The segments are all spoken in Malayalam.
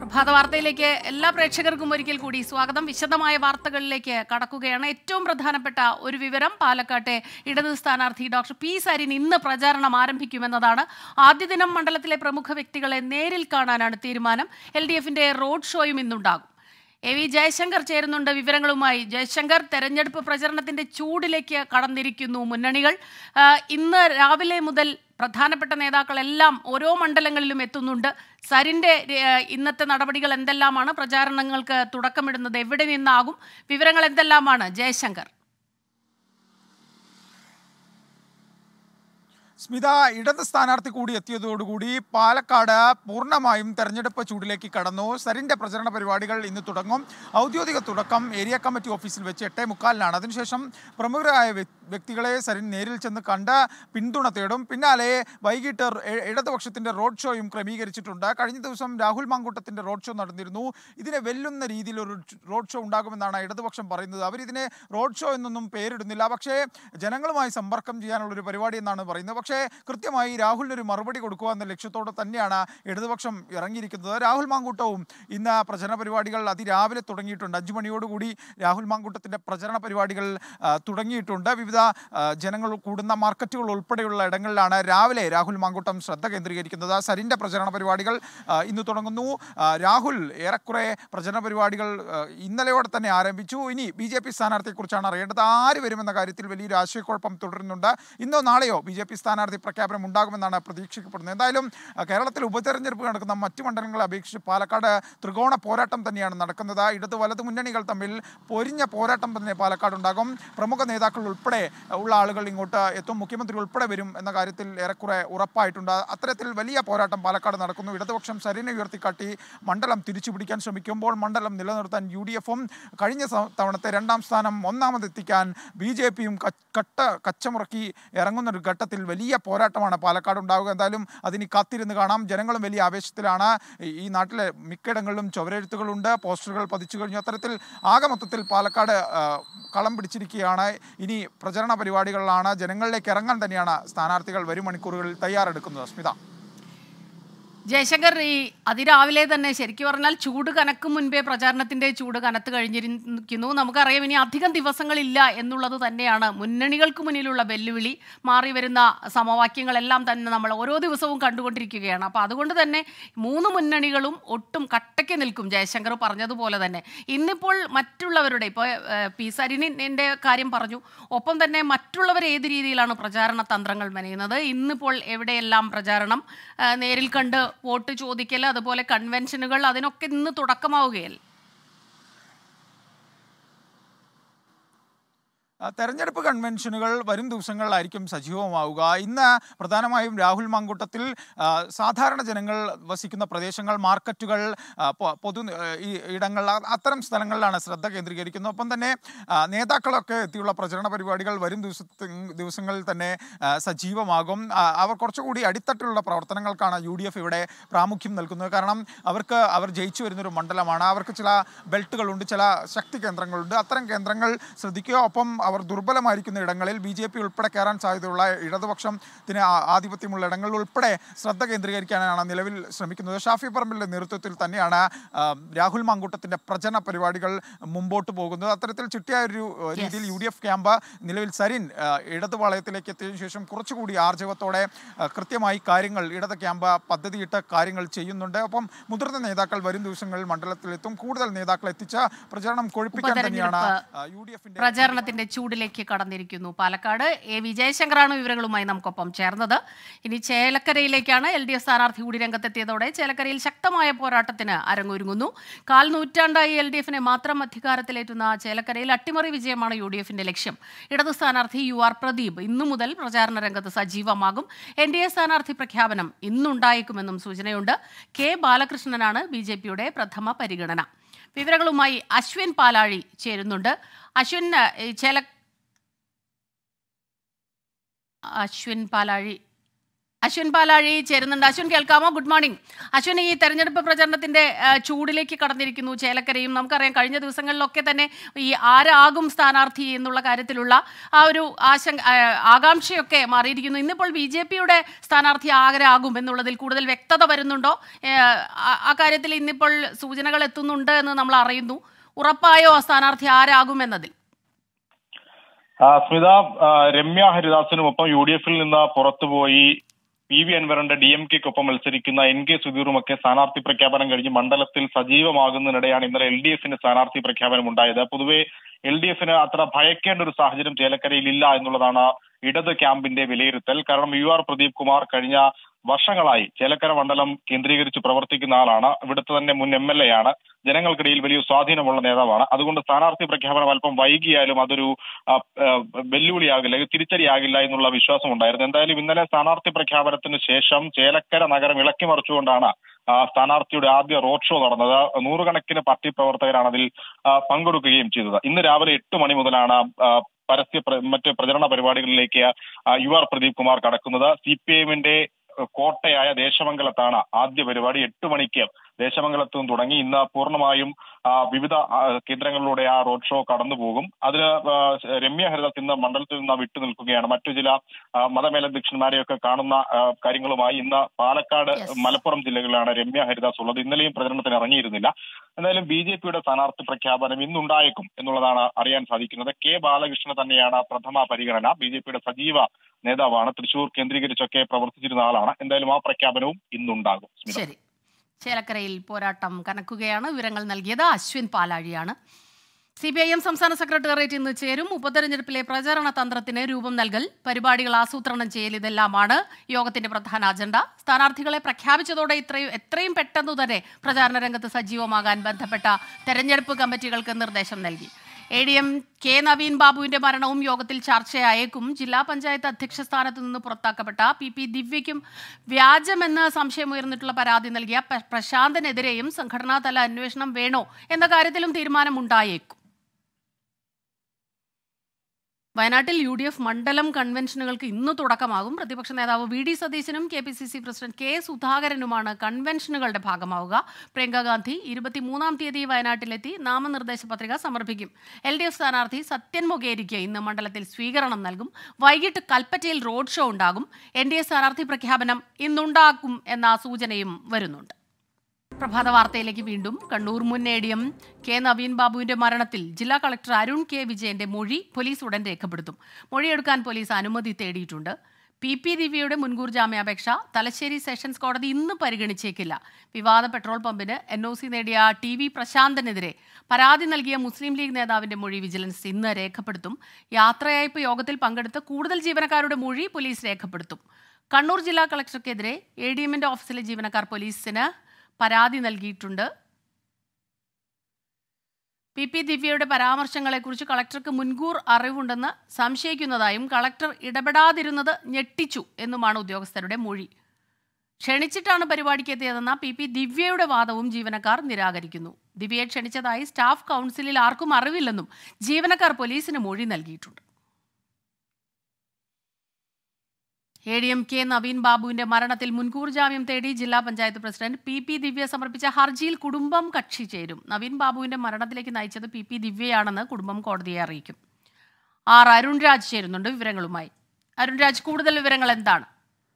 പ്രഭാത വാർത്തയിലേക്ക് എല്ലാ പ്രേക്ഷകർക്കും ഒരിക്കൽ കൂടി സ്വാഗതം വിശദമായ വാർത്തകളിലേക്ക് കടക്കുകയാണ് ഏറ്റവും പ്രധാനപ്പെട്ട ഒരു വിവരം പാലക്കാട്ടെ ഇടത് സ്ഥാനാർത്ഥി ഡോക്ടർ പി സരിൻ ഇന്ന് പ്രചാരണം ആരംഭിക്കുമെന്നതാണ് ആദ്യ ദിനം മണ്ഡലത്തിലെ പ്രമുഖ വ്യക്തികളെ നേരിൽ കാണാനാണ് തീരുമാനം എൽ ഡി എഫിന്റെ റോഡ് ഷോയും ഇന്നുണ്ടാകും എ വി ജയശങ്കർ ചേരുന്നുണ്ട് വിവരങ്ങളുമായി ജയശങ്കർ തെരഞ്ഞെടുപ്പ് പ്രചരണത്തിന്റെ ചൂടിലേക്ക് കടന്നിരിക്കുന്നു മുന്നണികൾ ആ, ഇന്ന് രാവിലെ മുതൽ പ്രധാനപ്പെട്ട നേതാക്കളെല്ലാം ഓരോ മണ്ഡലങ്ങളിലും എത്തുന്നുണ്ട് സരിന്റെ ആ, ഇന്നത്തെ നടപടികൾ എന്തെല്ലാമാണ് പ്രചാരണങ്ങൾക്ക് തുടക്കമിടുന്നത് എവിടെ നിന്നാകും വിവരങ്ങൾ എന്തെല്ലാമാണ് ജയശങ്കർ സ്മിത ഇടത് സ്ഥാനാർത്ഥി കൂടി എത്തിയതോടുകൂടി പാലക്കാട് പൂർണ്ണമായും തെരഞ്ഞെടുപ്പ് ചൂടിലേക്ക് കടന്നു സരിന്റെ പ്രചരണ പരിപാടികൾ ഇന്ന് തുടങ്ങും ഔദ്യോഗിക തുടക്കം ഏരിയ കമ്മിറ്റി ഓഫീസിൽ വെച്ച് എട്ടേ മുക്കാലിനാണ് അതിനുശേഷം പ്രമുഖരായ വ്യ- വ്യക്തികളെ സരിൻ നേരിൽ ചെന്ന് കണ്ട് പിന്തുണ തേടും പിന്നാലെ വൈകിട്ട് ഇ- ഇടതുപക്ഷത്തിന്റെ റോഡ് ഷോയും ക്രമീകരിച്ചിട്ടുണ്ട് കഴിഞ്ഞ ദിവസം രാഹുൽ മാങ്കൂട്ടത്തിന്റെ റോഡ് ഷോ നടന്നിരുന്നു ഇതിനെ വെല്ലുന്ന രീതിയിൽ ഒരു റോഡ് ഷോ ഉണ്ടാകുമെന്നാണ് ഇടതുപക്ഷം പറയുന്നത് അവരിതിനെ റോഡ് ഷോ എന്നൊന്നും പേരിടുന്നില്ല പക്ഷേ ജനങ്ങളുമായി സമ്പർക്കം ചെയ്യാനുള്ള ഒരു പരിപാടി എന്നാണ് പറയുന്നത് പക്ഷേ കൃത്യമായി രാഹുലിന് ഒരു മറുപടി കൊടുക്കുക എന്ന ലക്ഷ്യത്തോടെ തന്നെയാണ് ഇടതുപക്ഷം ഇറങ്ങിയിരിക്കുന്നത് രാഹുൽ മാങ്കൂട്ടവും ഇന്ന് പ്രചരണ പരിപാടികൾ അതിരാവിലെ തുടങ്ങിയിട്ടുണ്ട് അഞ്ചു മണിയോടുകൂടി രാഹുൽ മാങ്കൂട്ടത്തിന്റെ പ്രചരണ പരിപാടികൾ ആ, തുടങ്ങിയിട്ടുണ്ട് വിവിധ ആ, ജനങ്ങൾ കൂടുന്ന മാർക്കറ്റുകൾ ഉൾപ്പെടെയുള്ള ഇടങ്ങളിലാണ് രാവിലെ രാഹുൽ മാങ്കൂട്ടം ശ്രദ്ധ കേന്ദ്രീകരിക്കുന്നത് സരിന്റെ പ്രചരണ പരിപാടികൾ ആ, ഇന്ന് തുടങ്ങുന്നു ആ, രാഹുൽ ഏറെക്കുറെ പ്രചരണ പരിപാടികൾ ആ, ഇന്നലെയോടെ തന്നെ ആരംഭിച്ചു ഇനി ബി ജെ പി സ്ഥാനാർത്ഥിയെക്കുറിച്ചാണ് അറിയേണ്ടത് ആര് വരുമെന്ന കാര്യത്തിൽ വലിയൊരു ആശയക്കുഴപ്പം തുടരുന്നുണ്ട് ഇന്നോ നാളെയോ ബി ജെ പി സ്ഥാനാർത്ഥി പ്രഖ്യാപനം ഉണ്ടാകുമെന്നാണ് പ്രതീക്ഷിക്കപ്പെടുന്നത് എന്തായാലും ആ, കേരളത്തിൽ ഉപതെരഞ്ഞെടുപ്പ് നടക്കുന്ന മറ്റു മണ്ഡലങ്ങളെ അപേക്ഷിച്ച് പാലക്കാട് ത്രികോണ പോരാട്ടം തന്നെയാണ് നടക്കുന്നത് ഇടത് വലത് മുന്നണികൾ തമ്മിൽ പൊരിഞ്ഞ പോരാട്ടം തന്നെ പാലക്കാട് ഉണ്ടാകും പ്രമുഖ നേതാക്കൾ ഉൾപ്പെടെ ഉള്ള ആളുകൾ ഇങ്ങോട്ട് എത്തും മുഖ്യമന്ത്രി ഉൾപ്പെടെ വരും എന്ന കാര്യത്തിൽ ഏറെക്കുറെ ഉറപ്പായിട്ടുണ്ട് അത്തരത്തിൽ വലിയ പോരാട്ടം പാലക്കാട് നടക്കുന്നു ഇടതുപക്ഷം സരിനെ ഉയർത്തിക്കാട്ടി മണ്ഡലം തിരിച്ചുപിടിക്കാൻ ശ്രമിക്കുമ്പോൾ മണ്ഡലം നിലനിർത്താൻ യു ഡി എഫും കഴിഞ്ഞ സ- തവണത്തെ രണ്ടാം സ്ഥാനം ഒന്നാമതെത്തിക്കാൻ ബി ജെ പിയും കട്ട കച്ചമുറക്കി ഇറങ്ങുന്ന ഒരു ഘട്ടത്തിൽ വലിയ പോരാട്ടമാണ് പാലക്കാട് ഉണ്ടാവുക എന്തായാലും അതിന് കാത്തിരുന്ന് കാണാം ജനങ്ങളും വലിയ ആവേശത്തിലാണ് ഈ- ഈ നാട്ടിലെ മിക്കയിടങ്ങളിലും ചുവരെഴുത്തുകളുണ്ട് പോസ്റ്ററുകൾ പതിച്ചു കഴിഞ്ഞു അത്തരത്തിൽ ആകെ മൊത്തത്തിൽ പാലക്കാട് ആ, കളം പിടിച്ചിരിക്കുകയാണ് ഇനി പ്രചരണ പരിപാടികളിലാണ് ജനങ്ങളിലേക്ക് ഇറങ്ങാൻ തന്നെയാണ് സ്ഥാനാർത്ഥികൾ വരും മണിക്കൂറുകളിൽ തയ്യാറെടുക്കുന്നത് സ്മിത ജയശങ്കർ ഈ അതിരാവിലെ തന്നെ ശരിക്കും പറഞ്ഞാൽ ചൂട് കനക്കും മുൻപേ പ്രചാരണത്തിന്റെ ചൂട് കനത്ത് കഴിഞ്ഞിരിക്കുന്നു നമുക്കറിയാം ഇനി അധികം ദിവസങ്ങളില്ല എന്നുള്ളത് തന്നെയാണ് മുന്നണികൾക്ക് മുന്നിലുള്ള വെല്ലുവിളി മാറി വരുന്ന സമവാക്യങ്ങളെല്ലാം തന്നെ നമ്മൾ ഓരോ ദിവസവും കണ്ടുകൊണ്ടിരിക്കുകയാണ് അപ്പോൾ അതുകൊണ്ട് തന്നെ മൂന്ന് മുന്നണികളും ഒട്ടും കട്ടയ്ക്ക് നിൽക്കും ജയശങ്കർ പറഞ്ഞതുപോലെ തന്നെ ഇന്നിപ്പോൾ മറ്റുള്ളവരുടെ ഇപ്പോൾ ഏഹ്, പി സരിനിൻ്റെ കാര്യം പറഞ്ഞു ഒപ്പം തന്നെ മറ്റുള്ളവർ ഏത് രീതിയിലാണ് പ്രചാരണ തന്ത്രങ്ങൾ മെനയുന്നത് ഇന്നിപ്പോൾ എവിടെയെല്ലാം പ്രചാരണം ആ, നേരിൽ കണ്ട് വോട്ട് ചോദിക്കൽ അതുപോലെ കൺവെൻഷനുകൾ അതിനൊക്കെ ഇന്ന് തുടക്കമാവുകയല്ലേ ആ, തെരഞ്ഞെടുപ്പ് കൺവെൻഷനുകൾ വരും ദിവസങ്ങളിലായിരിക്കും സജീവമാവുക ഇന്ന് പ്രധാനമായും രാഹുൽ മാങ്കൂട്ടത്തിൽ ആ, സാധാരണ ജനങ്ങൾ വസിക്കുന്ന പ്രദേശങ്ങൾ മാർക്കറ്റുകൾ ആ, പൊ- പൊതു ആ, ഈ ഇടങ്ങൾ ആ- അത്തരം സ്ഥലങ്ങളിലാണ് ശ്രദ്ധ കേന്ദ്രീകരിക്കുന്നത് ഒപ്പം തന്നെ ആ, നേതാക്കളൊക്കെ എത്തിയുള്ള പ്രചരണ പരിപാടികൾ വരും ദിവസത്തി ദിവസങ്ങളിൽ തന്നെ ആ, സജീവമാകും ആ, അവർ കുറച്ചുകൂടി അടിത്തട്ടിലുള്ള പ്രവർത്തനങ്ങൾക്കാണ് യു ഡി എഫ് ഇവിടെ പ്രാമുഖ്യം നൽകുന്നത് കാരണം അവർക്ക് അവർ ജയിച്ചു വരുന്നൊരു മണ്ഡലമാണ് അവർക്ക് ചില ബെൽറ്റുകളുണ്ട് ചില ശക്തി കേന്ദ്രങ്ങളുണ്ട് അത്തരം കേന്ദ്രങ്ങൾ ശ്രദ്ധിക്കുക ഒപ്പം അവർ ദുർബലമായിരിക്കുന്ന ഇടങ്ങളിൽ ബി ജെ പി ഉൾപ്പെടെ കയറാൻ സാധ്യതയുള്ള ഇടതുപക്ഷത്തിന് ആ- ആധിപത്യമുള്ള ഇടങ്ങളിൽ ഉൾപ്പെടെ ശ്രദ്ധ കേന്ദ്രീകരിക്കാനാണ് നിലവിൽ ശ്രമിക്കുന്നത് ഷാഫി പറമ്പിലിന്റെ നേതൃത്വത്തിൽ തന്നെയാണ് ആ, രാഹുൽ മാങ്കൂട്ടത്തിന്റെ പ്രചരണ പരിപാടികൾ മുമ്പോട്ട് പോകുന്നത് അത്തരത്തിൽ ചിട്ടയായ ഒരു ആ, രീതിയിൽ യു ഡി എഫ് ക്യാമ്പ് നിലവിൽ സരിൻ ആ, ഇടത് പാളയത്തിലേക്ക് എത്തിയതിനു ശേഷം കുറച്ചുകൂടി ആർജവത്തോടെ ആ, കൃത്യമായി കാര്യങ്ങൾ ഇടത് ക്യാമ്പ് പദ്ധതിയിട്ട് കാര്യങ്ങൾ ചെയ്യുന്നുണ്ട് ഒപ്പം മുതിർന്ന നേതാക്കൾ വരും ദിവസങ്ങളിൽ മണ്ഡലത്തിലെത്തും കൂടുതൽ നേതാക്കൾ എത്തിച്ച പ്രചരണം കൊഴുപ്പിക്കാൻ തന്നെയാണ് ഉപതെരഞ്ഞെടുപ്പ് യു ഡി എഫിന്റെ പ്രചാരണത്തിന്റെ ചൂടിലേക്ക് കടന്നിരിക്കുന്നു പാലക്കാട് എ വി ജയശങ്കറാണ് വിവരങ്ങളുമായി നമുക്കൊപ്പം ചേർന്നത് ഇനി ചേലക്കരയിലേക്കാണ് എൽ ഡി എഫ് സ്ഥാനാർത്ഥി കൂടി രംഗത്തെത്തിയതോടെ ചേലക്കരയിൽ ശക്തമായ പോരാട്ടത്തിന് അരങ്ങൊരുങ്ങുന്നു കാൽ നൂറ്റാണ്ടായി എൽ ഡി എഫിനെ മാത്രം അധികാരത്തിലേറ്റുന്ന ചേലക്കരയിൽ അട്ടിമറി വിജയമാണ് യു ഡി എഫിന്റെ ലക്ഷ്യം ഇടത് സ്ഥാനാർത്ഥി യു ആർ പ്രദീപ് ഇന്നു മുതൽ പ്രചാരണ രംഗത്ത് സജീവമാകും എൻ ഡി എ സ്ഥാനാർത്ഥി പ്രഖ്യാപനം ഇന്നുണ്ടായേക്കുമെന്നും സൂചനയുണ്ട് കെ ബാലകൃഷ്ണനാണ് ബി ജെ പിയുടെ പ്രഥമ പരിഗണന വിവരങ്ങളുമായി അശ്വിൻ പാലാഴി ചേരുന്നുണ്ട് അശ്വിൻ ഏ, ചേല അശ്വിൻ പാലാഴി അശ്വിൻ പാലാഴി ചേരുന്നുണ്ട് അശ്വിൻ കേൾക്കാമോ ഗുഡ് മോർണിംഗ് അശ്വിൻ ഈ തെരഞ്ഞെടുപ്പ് പ്രചരണത്തിന്റെ ആ, ചൂടിലേക്ക് കടന്നിരിക്കുന്നു ചേലക്കരയും നമുക്കറിയാം കഴിഞ്ഞ ദിവസങ്ങളിലൊക്കെ തന്നെ ഈ ആരാകും സ്ഥാനാർത്ഥി എന്നുള്ള കാര്യത്തിലുള്ള ആ ഒരു ആശങ്ക ആ, ആകാംക്ഷയൊക്കെ മാറിയിരിക്കുന്നു ഇന്നിപ്പോൾ ബി ജെ പിയുടെ സ്ഥാനാർത്ഥി ആരാകും എന്നുള്ളതിൽ കൂടുതൽ വ്യക്തത വരുന്നുണ്ടോ ഏ, ആ- ആ കാര്യത്തിൽ ഇന്നിപ്പോൾ സൂചനകൾ എത്തുന്നുണ്ട് എന്ന് നമ്മൾ അറിയുന്നു ഉറപ്പായോ ആ സ്ഥാനാർത്ഥി ആരാകും എന്നതിൽ ആ, സ്മിത ആ, രമ്യ ഹരിദാസിനുമൊപ്പം യു ഡി എഫിൽ നിന്ന് പുറത്തുപോയി പി വി അൻവറിന്റെ ഡി എം കെക്കൊപ്പം മത്സരിക്കുന്ന എൻ കെ സുധീറുമൊക്കെ സ്ഥാനാർത്ഥി പ്രഖ്യാപനം കഴിഞ്ഞ് മണ്ഡലത്തിൽ സജീവമാകുന്നതിനിടെയാണ് ഇന്നലെ എൽ ഡി എഫിന്റെ സ്ഥാനാർത്ഥി പ്രഖ്യാപനം ഉണ്ടായത് പൊതുവെ എൽ ഡി എഫിന് അത്ര ഭയക്കേണ്ട ഒരു സാഹചര്യം ചേലക്കരയിൽ ഇല്ല എന്നുള്ളതാണ് ഇടത് ക്യാമ്പിന്റെ വിലയിരുത്തൽ കാരണം യു ആർ പ്രദീപ് കുമാർ കഴിഞ്ഞ വർഷങ്ങളായി ചേലക്കര മണ്ഡലം കേന്ദ്രീകരിച്ച് പ്രവർത്തിക്കുന്ന ആളാണ് ഇവിടുത്തെ തന്നെ മുൻ എം എൽ എ ആണ് ജനങ്ങൾക്കിടയിൽ വലിയ സ്വാധീനമുള്ള നേതാവാണ് അതുകൊണ്ട് സ്ഥാനാർത്ഥി പ്രഖ്യാപനം അല്പം വൈകിയാലും അതൊരു ആ, ആ, വെല്ലുവിളിയാകില്ല ഇത് തിരിച്ചടിയാകില്ല എന്നുള്ള വിശ്വാസം ഉണ്ടായിരുന്നു എന്തായാലും ഇന്നലെ സ്ഥാനാർത്ഥി പ്രഖ്യാപനത്തിന് ശേഷം ചേലക്കര നഗരം ഇളക്കി മറിച്ചുകൊണ്ടാണ് ആ, സ്ഥാനാർത്ഥിയുടെ ആദ്യ റോഡ് ഷോ നടന്നത് നൂറുകണക്കിന് പാർട്ടി പ്രവർത്തകരാണ് അതിൽ ആ, പങ്കെടുക്കുകയും ചെയ്തത് ഇന്ന് രാവിലെ എട്ട് മണി മുതലാണ് ആ, പരസ്യ പ്ര- മറ്റ് പ്രചരണ പരിപാടികളിലേക്ക് ആ, യു ആർ പ്രദീപ് കുമാർ കടക്കുന്നത് സി പി എമ്മിന്റെ കോട്ടയായ ദേശമംഗലത്താണ് ആദ്യ പരിപാടി എട്ട് മണിക്ക് ദേശമംഗലത്ത് നിന്ന് തുടങ്ങി ഇന്ന് പൂർണ്ണമായും ആ, വിവിധ ആ, കേന്ദ്രങ്ങളിലൂടെ ആ റോഡ് ഷോ കടന്നു പോകും അതിന് ആ, രമ്യ ഹരിദാസ് ഇന്ന് മണ്ഡലത്തിൽ നിന്ന് വിട്ടു നിൽക്കുകയാണ് മറ്റു ചില ആ, മതമേലധ്യക്ഷന്മാരെയൊക്കെ കാണുന്ന ആ, കാര്യങ്ങളുമായി ഇന്ന് പാലക്കാട് Yes. മലപ്പുറം ജില്ലകളിലാണ് രമ്യ ഹരിദാസ് ഉള്ളത് ഇന്നലെയും പ്രചരണത്തിന് ഇറങ്ങിയിരുന്നില്ല എന്തായാലും ബി ജെ പിയുടെ സ്ഥാനാർത്ഥി പ്രഖ്യാപനം ഇന്നുണ്ടായേക്കും എന്നുള്ളതാണ് അറിയാൻ സാധിക്കുന്നത് കെ ബാലകൃഷ്ണൻ തന്നെയാണ് പ്രഥമ പരിഗണന ബി ജെ പിയുടെ സജീവ നേതാവാണ് തൃശൂർ കേന്ദ്രീകരിച്ചൊക്കെ പ്രവർത്തിച്ചിരുന്ന ആളാണ് എന്തായാലും ആ പ്രഖ്യാപനവും ഇന്നുണ്ടാകും സ്മിത ശരി ചേലക്കരയിൽ പോരാട്ടം കനക്കുകയാണ് വിവരങ്ങൾ നൽകിയത് അശ്വിൻ പാലാഴിയാണ് സി പി ഐ എം സംസ്ഥാന സെക്രട്ടേറിയറ്റ് ഇന്ന് ചേരും ഉപതെരഞ്ഞെടുപ്പിലെ പ്രചാരണ തന്ത്രത്തിന് രൂപം നൽകൽ പരിപാടികൾ ആസൂത്രണം ചെയ്യൽ ഇതെല്ലാമാണ് യോഗത്തിന്റെ പ്രധാന അജണ്ട സ്ഥാനാർത്ഥികളെ പ്രഖ്യാപിച്ചതോടെ ഇത്രയും എത്രയും പെട്ടെന്ന് തന്നെ പ്രചാരണ രംഗത്ത് സജീവമാകാൻ ബന്ധപ്പെട്ട തെരഞ്ഞെടുപ്പ് കമ്മിറ്റികൾക്ക് നിർദ്ദേശം നൽകി A D M K Naveen ബാബുവിന്റെ മരണവും യോഗത്തിൽ ചർച്ചയായേക്കും ജില്ലാ പഞ്ചായത്ത് അധ്യക്ഷ സ്ഥാനത്ത് നിന്ന് പുറത്താക്കപ്പെട്ട പി പി ദിവ്യയ്ക്കും വ്യാജമെന്ന് സംശയമുയർന്നിട്ടുള്ള പരാതി നൽകിയ പ്ര- പ്രശാന്തനെതിരെയും സംഘടനാതല അന്വേഷണം വേണോ എന്ന കാര്യത്തിലും തീരുമാനമുണ്ടായേക്കും വയനാട്ടിൽ യു ഡി എഫ് മണ്ഡലം കൺവെൻഷനുകൾക്ക് ഇന്ന് തുടക്കമാകും പ്രതിപക്ഷ നേതാവ് വി ഡി സതീശനും K P C C president K സുധാകരനുമാണ് കൺവെൻഷനുകളുടെ ഭാഗമാവുക പ്രിയങ്ക ഗാന്ധി ഇരുപത്തിമൂന്നാം തീയതി വയനാട്ടിലെത്തി നാമനിർദ്ദേശ പത്രിക സമർപ്പിക്കും എൽ ഡി എഫ് സ്ഥാനാർത്ഥി സത്യൻ മൊകേരിക്ക് ഇന്ന് മണ്ഡലത്തിൽ സ്വീകരണം നൽകും വൈകിട്ട് കൽപ്പറ്റയിൽ റോഡ് ഷോ ഉണ്ടാകും എൻ ഡി എ സ്ഥാനാർത്ഥി പ്രഖ്യാപനം ഇന്നുണ്ടാക്കും എന്ന സൂചനയും വരുന്നുണ്ട് പ്രഭാത വാർത്തയിലേക്ക് വീണ്ടും കണ്ണൂർ മുൻ A D M K Naveen ബാബുവിന്റെ മരണത്തിൽ ജില്ലാ കളക്ടർ അരുൺ കെ വിജയന്റെ മൊഴി പോലീസ് ഉടൻ രേഖപ്പെടുത്തും മൊഴിയെടുക്കാൻ പോലീസ് അനുമതി തേടിയിട്ടുണ്ട് പി പി ദിവ്യയുടെ മുൻകൂർ ജാമ്യാപേക്ഷ തലശ്ശേരി സെഷൻസ് കോടതി ഇന്ന് പരിഗണിച്ചേക്കില്ല വിവാദ പെട്രോൾ പമ്പിന് എൻ ഒ സി നേടിയ ടി വി പ്രശാന്തനെതിരെ പരാതി നൽകിയ മുസ്ലിം ലീഗ് നേതാവിന്റെ മൊഴി വിജിലൻസ് ഇന്ന് രേഖപ്പെടുത്തും യാത്രയയപ്പ് യോഗത്തിൽ പങ്കെടുത്ത് കൂടുതൽ ജീവനക്കാരുടെ മൊഴി പോലീസ് രേഖപ്പെടുത്തും കണ്ണൂർ ജില്ലാ കളക്ടർക്കെതിരെ എ ഡി എമ്മിന്റെ ഓഫീസിലെ ജീവനക്കാർ പോലീസിന് പരാതി നൽകിയിട്ടുണ്ട് പി പി ദിവ്യയുടെ പരാമർശങ്ങളെക്കുറിച്ച് കളക്ടർക്ക് മുൻകൂർ അറിവുണ്ടെന്ന് സംശയിക്കുന്നതായും കളക്ടർ ഇടപെടാതിരുന്നത് ഞെട്ടിച്ചു എന്നുമാണ് ഉദ്യോഗസ്ഥരുടെ മൊഴി ക്ഷണിച്ചിട്ടാണ് പരിപാടിക്ക് എത്തിയതെന്ന പി പി ദിവ്യയുടെ വാദവും ജീവനക്കാർ നിരാകരിക്കുന്നു ദിവ്യയെ ക്ഷണിച്ചതായി സ്റ്റാഫ് കൗൺസിലിൽ ആർക്കും അറിവില്ലെന്നും ജീവനക്കാർ പോലീസിന് മൊഴി നൽകിയിട്ടുണ്ട് A D M K Naveen ബാബുവിന്റെ മരണത്തിൽ മുൻകൂർ ജാമ്യം തേടി ജില്ലാ panchayat president P P Divya സമർപ്പിച്ച ഹർജിയിൽ കുടുംബം കക്ഷി ചേരും നവീൻ ബാബുവിന്റെ മരണത്തിലേക്ക് നയിച്ചത് പി പി ദിവ്യയാണെന്ന് കുടുംബം കോടതിയെ അറിയിക്കും ആർ അരുൺ രാജ് ചേരുന്നുണ്ട് വിവരങ്ങളുമായി അരുൺ രാജ് കൂടുതൽ വിവരങ്ങൾ എന്താണ്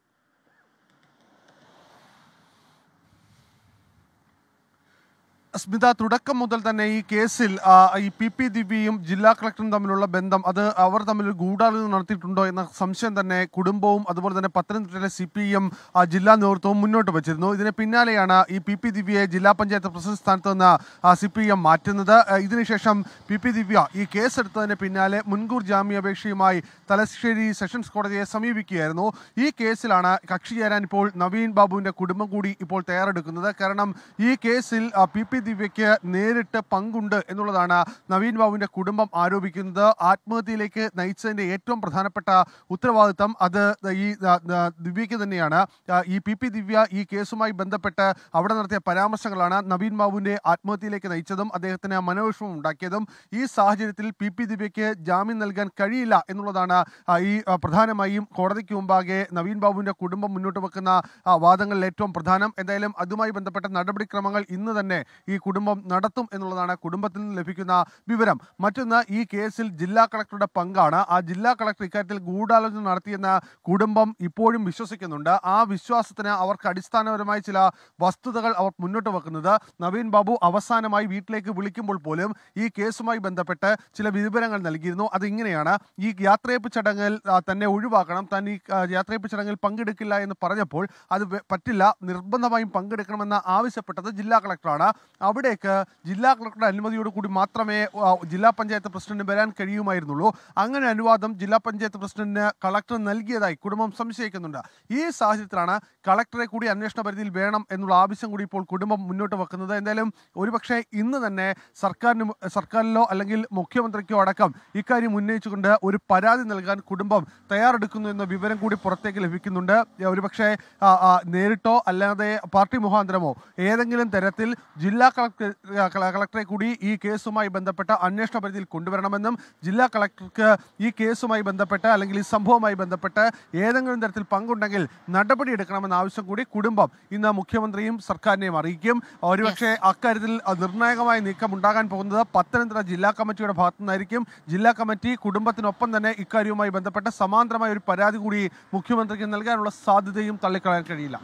സ്മിത തുടക്കം മുതൽ തന്നെ ഈ കേസിൽ ആ, ഈ പി പി ദിവ്യയും ജില്ലാ കളക്ടറും തമ്മിലുള്ള ബന്ധം അത് അവർ തമ്മിൽ ഒരു ഗൂഢാലോചന നടത്തിയിട്ടുണ്ടോ എന്ന സംശയം തന്നെ കുടുംബവും അതുപോലെ തന്നെ പത്തനംതിട്ടയിലെ സി പി എം ജില്ലാ നേതൃത്വവും മുന്നോട്ട് വച്ചിരുന്നു ഇതിന് പിന്നാലെയാണ് ഈ പി പി ദിവ്യയെ ജില്ലാ പഞ്ചായത്ത് പ്രസിഡന്റ് സ്ഥാനത്ത് നിന്ന് സി പി എം മാറ്റുന്നത് ആ, ഇതിനുശേഷം പി പി ദിവ്യ ഈ കേസെടുത്തതിന് പിന്നാലെ മുൻകൂർ ജാമ്യാപേക്ഷയുമായി തലശ്ശേരി സെഷൻസ് കോടതിയെ സമീപിക്കുകയായിരുന്നു ഈ കേസിലാണ് കക്ഷി ചേരാൻ ഇപ്പോൾ നവീൻ ബാബുവിന്റെ കുടുംബം കൂടി ഇപ്പോൾ തയ്യാറെടുക്കുന്നത് കാരണം ഈ കേസിൽ ആ, പി പി ദിവ്യയ്ക്ക് നേരിട്ട് പങ്കുണ്ട് എന്നുള്ളതാണ് നവീൻ ബാബുവിന്റെ കുടുംബം ആരോപിക്കുന്നത് ആത്മഹത്യയിലേക്ക് നയിച്ചതിന്റെ ഏറ്റവും പ്രധാനപ്പെട്ട ഉത്തരവാദിത്തം അത് ഈ ആ, ആ, ദിവ്യയ്ക്ക് തന്നെയാണ് ആ, ഈ പി പി ദിവ്യ ഈ കേസുമായി ബന്ധപ്പെട്ട് അവിടെ നടത്തിയ പരാമർശങ്ങളാണ് നവീൻ ബാബുവിന്റെ ആത്മഹത്യയിലേക്ക് നയിച്ചതും അദ്ദേഹത്തിന് മനോവിഷമം ഉണ്ടാക്കിയതും ഈ സാഹചര്യത്തിൽ പി പി ദിവ്യയ്ക്ക് ജാമ്യം നൽകാൻ കഴിയില്ല എന്നുള്ളതാണ് ആ, ഈ ആ, പ്രധാനമായും കോടതിക്ക് മുമ്പാകെ നവീൻ ബാബുവിന്റെ കുടുംബം മുന്നോട്ട് വെക്കുന്ന ആ, വാദങ്ങളിൽ ഏറ്റവും പ്രധാനം എന്തായാലും അതുമായി ബന്ധപ്പെട്ട നടപടിക്രമങ്ങൾ ഇന്ന് തന്നെ ഈ കുടുംബം നടത്തും എന്നുള്ളതാണ് കുടുംബത്തിൽ നിന്ന് ലഭിക്കുന്ന വിവരം മറ്റൊന്ന് ഈ കേസിൽ ജില്ലാ കളക്ടറുടെ പങ്കാണ് ആ ജില്ലാ കളക്ടർ ഇക്കാര്യത്തിൽ ഗൂഢാലോചന നടത്തിയെന്ന കുടുംബം ഇപ്പോഴും വിശ്വസിക്കുന്നുണ്ട് ആ വിശ്വാസത്തിന് അവർക്ക് അടിസ്ഥാനപരമായ ചില വസ്തുതകൾ അവർ മുന്നോട്ട് വെക്കുന്നത് നവീൻ ബാബു അവസാനമായി വീട്ടിലേക്ക് വിളിക്കുമ്പോൾ പോലും ഈ കേസുമായി ബന്ധപ്പെട്ട് ചില വിവരങ്ങൾ നൽകിയിരുന്നു അതിങ്ങനെയാണ് ഈ യാത്രയപ്പ് ചടങ്ങിൽ ആ, തന്നെ ഒഴിവാക്കണം താൻ ഈ ആ, യാത്രയപ്പ് ചടങ്ങിൽ പങ്കെടുക്കില്ല എന്ന് പറഞ്ഞപ്പോൾ അത് വെ- പറ്റില്ല നിർബന്ധമായും പങ്കെടുക്കണമെന്ന് ആവശ്യപ്പെട്ടത് ജില്ലാ കളക്ടറാണ് അവിടേക്ക് ജില്ലാ കളക്ടറുടെ അനുമതിയോട് കൂടി മാത്രമേ ആ, ജില്ലാ പഞ്ചായത്ത് പ്രസിഡന്റിന് വരാൻ കഴിയുമായിരുന്നുള്ളൂ അങ്ങനെ അനുവാദം ജില്ലാ പഞ്ചായത്ത് പ്രസിഡന്റിന് കളക്ടർ നൽകിയതായി കുടുംബം സംശയിക്കുന്നുണ്ട് ഈ സാഹചര്യത്തിലാണ് കളക്ടറെ കൂടി അന്വേഷണ പരിധിയിൽ വേണം എന്നുള്ള ആവശ്യം കൂടി ഇപ്പോൾ കുടുംബം മുന്നോട്ട് വെക്കുന്നത് എന്തായാലും ഒരുപക്ഷെ ഇന്ന് തന്നെ സർക്കാരിന് മു- സർക്കാരിലോ അല്ലെങ്കിൽ മുഖ്യമന്ത്രിക്കോ അടക്കം ഇക്കാര്യം ഉന്നയിച്ചുകൊണ്ട് ഒരു പരാതി നൽകാൻ കുടുംബം തയ്യാറെടുക്കുന്നു എന്ന വിവരം കൂടി പുറത്തേക്ക് ലഭിക്കുന്നുണ്ട് ഏ, ഒരുപക്ഷെ ആ, ആ, നേരിട്ടോ അല്ലാതെ പാർട്ടി മുഖാന്തരമോ ഏതെങ്കിലും തരത്തിൽ ജില്ലാ കളക്ടർ ആ, കള- കളക്ടറെ കൂടി ഈ കേസുമായി ബന്ധപ്പെട്ട അന്വേഷണ പരിധിയിൽ കൊണ്ടുവരണമെന്നും ജില്ലാ കളക്ടർക്ക് ഈ കേസുമായി ബന്ധപ്പെട്ട് അല്ലെങ്കിൽ ഈ സംഭവവുമായി ബന്ധപ്പെട്ട് ഏതെങ്കിലും തരത്തിൽ പങ്കുണ്ടെങ്കിൽ നടപടിയെടുക്കണമെന്ന ആവശ്യം കൂടി കുടുംബം ഇന്ന് മുഖ്യമന്ത്രിയും സർക്കാരിനെയും അറിയിക്കും ഒരുപക്ഷെ അക്കാര്യത്തിൽ അഹ് നിർണായകമായ നീക്കം ഉണ്ടാകാൻ പോകുന്നത് പത്തനംതിട്ട ജില്ലാ കമ്മിറ്റിയുടെ ഭാഗത്തു നിന്നായിരിക്കും ജില്ലാ കമ്മിറ്റി കുടുംബത്തിനൊപ്പം തന്നെ ഇക്കാര്യവുമായി ബന്ധപ്പെട്ട് സമാന്തരമായ ഒരു പരാതി കൂടി മുഖ്യമന്ത്രിക്ക് നൽകാനുള്ള സാധ്യതയും തള്ളിക്കളയാൻ കഴിയില്ല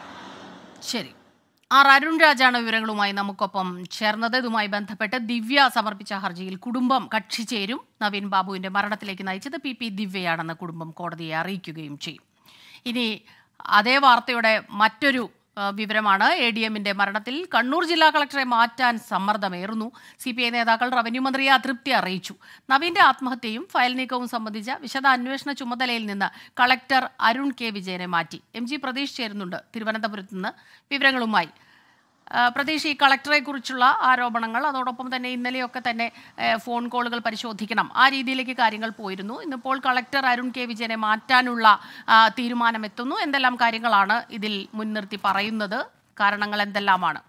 ശരി ആർ അരുൺ രാജാണ് വിവരങ്ങളുമായി നമുക്കൊപ്പം ചേർന്നത് ഇതുമായി ബന്ധപ്പെട്ട് ദിവ്യ സമർപ്പിച്ച ഹർജിയിൽ കുടുംബം കക്ഷി ചേരും നവീൻ ബാബുവിന്റെ മരണത്തിലേക്ക് നയിച്ചത് പി പി ദിവ്യയാണെന്ന് കുടുംബം കോടതിയെ അറിയിക്കുകയും ചെയ്യും ഇനി അതേ വാർത്തയുടെ മറ്റൊരു ആ, വിവരമാണ് എ ഡി എമ്മിന്റെ മരണത്തിൽ കണ്ണൂർ ജില്ലാ കളക്ടറെ മാറ്റാൻ സമ്മർദ്ദമേറുന്നു സി പി ഐ നേതാക്കൾ റവന്യൂ മന്ത്രിയെ അതൃപ്തി അറിയിച്ചു നവീന്റെ ആത്മഹത്യയും ഫയൽ നീക്കവും സംബന്ധിച്ച വിശദ അന്വേഷണ ചുമതലയിൽ നിന്ന് കളക്ടർ അരുൺ കെ വിജയനെ മാറ്റി എം ജി പ്രതീഷ് ചേരുന്നുണ്ട് തിരുവനന്തപുരത്ത് നിന്ന് വിവരങ്ങളുമായി ആ, പ്രതീഷ് ഈ കളക്ടറെ കുറിച്ചുള്ള ആരോപണങ്ങൾ അതോടൊപ്പം തന്നെ ഇന്നലെയൊക്കെ തന്നെ ഏ, ഫോൺ കോളുകൾ പരിശോധിക്കണം ആ രീതിയിലേക്ക് കാര്യങ്ങൾ പോയിരുന്നു ഇന്നിപ്പോൾ കളക്ടർ അരുൺ കെ വിജയനെ മാറ്റാനുള്ള ആ, തീരുമാനമെത്തുന്നു എന്തെല്ലാം കാര്യങ്ങളാണ് ഇതിൽ മുൻനിർത്തി പറയുന്നത് കാരണങ്ങൾ എന്തെല്ലാമാണ്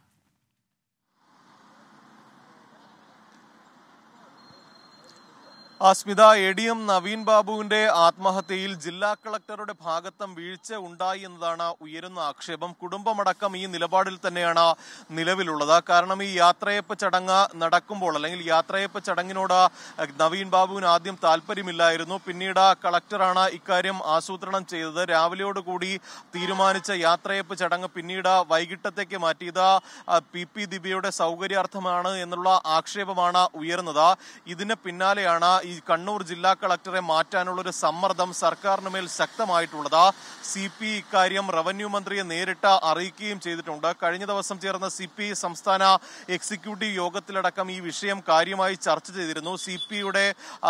ആ Smitha A D M Naveen ബാബുവിന്റെ ആത്മഹത്യയിൽ ജില്ലാ കളക്ടറുടെ ഭാഗത്തും വീഴ്ച ഉണ്ടായി എന്നതാണ് ഉയരുന്ന ആക്ഷേപം കുടുംബമടക്കം ഈ നിലപാടിൽ തന്നെയാണ് നിലവിലുള്ളത് കാരണം ഈ യാത്രയപ്പ് ചടങ്ങ് നടക്കുമ്പോൾ അല്ലെങ്കിൽ യാത്രയപ്പ് ചടങ്ങിനോട് നവീൻ ബാബുവിന് ആദ്യം താല്പര്യമില്ലായിരുന്നു പിന്നീട് കളക്ടറാണ് ഇക്കാര്യം ആസൂത്രണം ചെയ്തത് രാവിലെയോടുകൂടി തീരുമാനിച്ച യാത്രയപ്പ് ചടങ്ങ് പിന്നീട് വൈകിട്ടത്തേക്ക് മാറ്റിയത് ആ, പി പി ദിവ്യയുടെ സൗകര്യാർത്ഥമാണ് എന്നുള്ള ആക്ഷേപമാണ് ഉയർന്നത് ഇതിന് പിന്നാലെയാണ് ഈ കണ്ണൂർ ജില്ലാ കളക്ടറെ മാറ്റാനുള്ള ഒരു സമ്മർദ്ദം സർക്കാരിന് മേൽ ശക്തമായിട്ടുള്ളത് സി പി ഇക്കാര്യം റവന്യൂ മന്ത്രിയെ നേരിട്ട് അറിയിക്കുകയും ചെയ്തിട്ടുണ്ട് കഴിഞ്ഞ ദിവസം ചേർന്ന സി പി സംസ്ഥാന എക്സിക്യൂട്ടീവ് യോഗത്തിലടക്കം ഈ വിഷയം കാര്യമായി ചർച്ച ചെയ്തിരുന്നു സി പിയുടെ